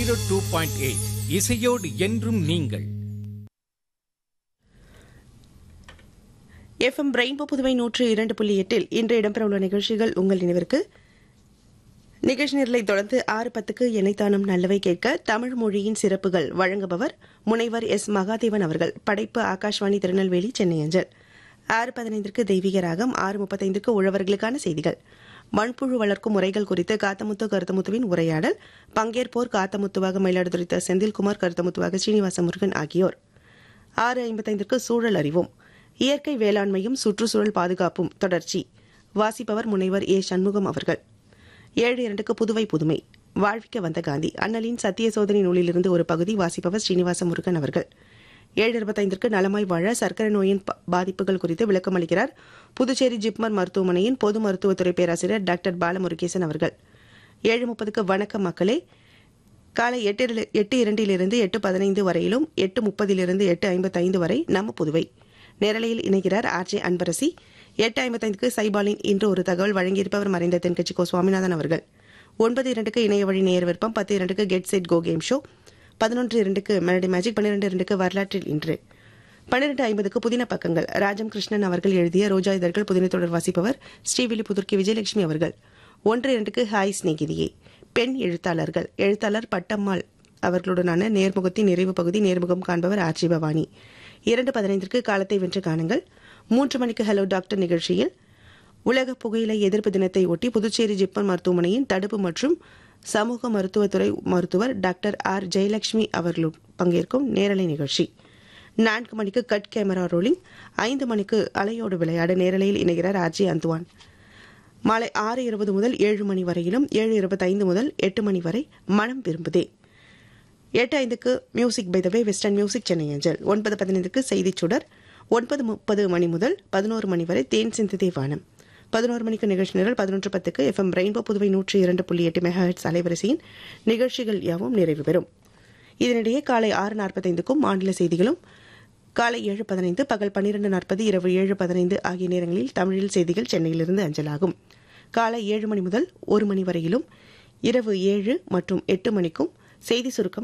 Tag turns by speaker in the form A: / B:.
A: Zero two point eight இசையோடு என்றும் நீங்கள்
B: எஃப்எம் ரெயின்போ புதுவை நூற்று இரண்டு புள்ளி எட்டில் இன்று இடம்பெறவுள்ள நிகழ்ச்சிகள் உங்கள் நினைவிற்கு நிகழ்ச்சி நிரலை தொடர்ந்து ஆறு பத்துக்கு எனைத்தானும் நல்லவை கேட்க தமிழ் மொழியின் சிறப்புகள் வழங்குபவர் முனைவர் எஸ் மகாதேவன் அவர்கள் படைப்பு ஆகாஷ்வாணி திருநெல்வேலி சென்னை அஞ்சல் ஆறு பதினைந்திற்கு தெய்வீக ராகம் ஆறு முப்பத்தைந்திற்கு உழவர்களுக்கான செய்திகள் மண்புழு வளர்க்கும் முறைகள் குறித்து காத்தமுத்து கருத்தமுத்துவின் உரையாடல் பங்கேற்போர் காத்தமுத்துவாக மயிலாடுதுறை த. செந்தில்குமார் கருத்தமுத்துவாக ஸ்ரீனிவாச முருகன் ஆகியோர் ஆறு ஐம்பத்தைந்திற்கு சூழல் அறிவோம் இயற்கை வேளாண்மையும் சுற்றுச்சூழல் பாதுகாப்பும் தொடர்ச்சி வாசிப்பவர் முனைவர் ஏ சண்முகம் அவர்கள் ஏழு இரண்டுக்கு புதுவை புதுமை வாழ்விக்க வந்த காந்தி அண்ணலின் சத்திய சோதனை நூலிலிருந்து ஒரு பகுதி வாசிப்பவர் ஸ்ரீனிவாச முருகன் அவர்கள் ஏழு இருபத்தைந்திற்கு நலமாய் வாழ சர்க்கரை நோயின் ப- பாதிப்புகள் குறித்து விளக்கம் அளிக்கிறார் புதுச்சேரி ஜிப்மர் மருத்துவமனையின் பொது மருத்துவத்துறை பேராசிரியர் டாக்டர் பாலமுருகேசன் அவர்கள் ஏழு முப்பதுக்கு வணக்கம் மக்களே காலை எட்டு இரு- எட்டு இரண்டிலிருந்து எட்டு பதினைந்து வரையிலும் எட்டு முப்பதிலிருந்து எட்டு ஐம்பத்தைந்து வரை நம்ம புதுவை நேரலையில் இணைகிறார் ஆர்ஜே அன்பரசி எட்டு ஐம்பத்தைந்துக்கு சைபாலின் இன்று ஒரு தகவல் வழங்கியிருப்பவர் மறைந்த தென்கட்சி கோ சுவாமிநாதன் அவர்கள் ஒன்பது இரண்டுக்கு இணைய வழி நேர் விருப்பம் பத்து இரண்டுக்கு get set go game show பதினொன்று இரண்டுக்கு மெலடி மேஜிக் பன்னிரண்டு இரண்டுக்கு வரலாற்றில் இன்று பன்னிரண்டு ஐம்பதுக்கு புதின பக்கங்கள் ராஜம் கிருஷ்ணன் அவர்கள் எழுதிய ரோஜா இதழ்கள் புதின தொடர் வாசிப்பவர் ஸ்ரீவில்லிபுதுர்க்கி விஜயலட்சுமி அவர்கள் ஒன்று இரண்டுக்கு ஹாய் சிநேகிதியே பெண் எழுத்தாளர்கள் எழுத்தாளர் பட்டம்மாள் அவர்களுடனான நேர்முகத்தின் நிறைவு பகுதி நேர்முகம் காண்பவர் ஆர்ஜி பவானி இரண்டு பதினைந்திற்கு காலத்தை வென்று காணுங்கள் மூன்று மணிக்கு ஹலோ டாக்டர் நிகழ்ச்சியில் உலக புகையிலை எதிர்ப்பு தினத்தை ஒட்டி புதுச்சேரி ஜிப்மர் மருத்துவமனையின் தடுப்பு மற்றும் சமூக மருத்துவத்துறை மருத்துவர் டாக்டர் ஆர் ஜெயலட்சுமி அவர்கள் பங்கேற்கும் நேரலை நிகழ்ச்சி நான்கு மணிக்கு கட் கேமரா ரோலிங் ஐந்து மணிக்கு அலையோடு விளையாட நேரலையில் இணைகிறார் ஆர்ஜி அந்துவான் மாலை ஆறு இருபது முதல் ஏழு மணி வரையிலும் ஏழு இருபத்தைந்து முதல் எட்டு மணி வரை மனம் விரும்புதே எட்டு ஐந்துக்கு music by the way western music Chennai அஞ்சல் ஒன்பது பதினைந்துக்கு செய்திச் சுடர் ஒன்பது முப்பது மணி முதல் பதினோரு மணி வரை தேன் சிந்திதே வானம் பதினோரு மணிக்கு நிகழ்ச்சி நிரல் பதினொன்று பத்துக்கு எஃப்எம் ரெயின்போ புதுவை நூற்றி இரண்டு புள்ளி எட்டு மெகாஹெட்ஸ் அலைவரிசையின் நிகழ்ச்சிகள் யாவும் நிறைவு பெறும் இதனிடையே காலை ஆறு நாற்பத்தைந்துக்கும் மாநில செய்திகளும் காலை ஏழு பதினைந்து பகல் பன்னிரண்டு நாற்பது இரவு ஏழு பதினைந்து ஆகிய நேரங்களில் தமிழில் செய்திகள் சென்னையிலிருந்து அஞ்சலாகும் காலை ஏழு மணி முதல் ஒரு மணி வரையிலும் இரவு ஏழு மற்றும் எட்டு மணிக்கும் செய்தி சுருக்கம்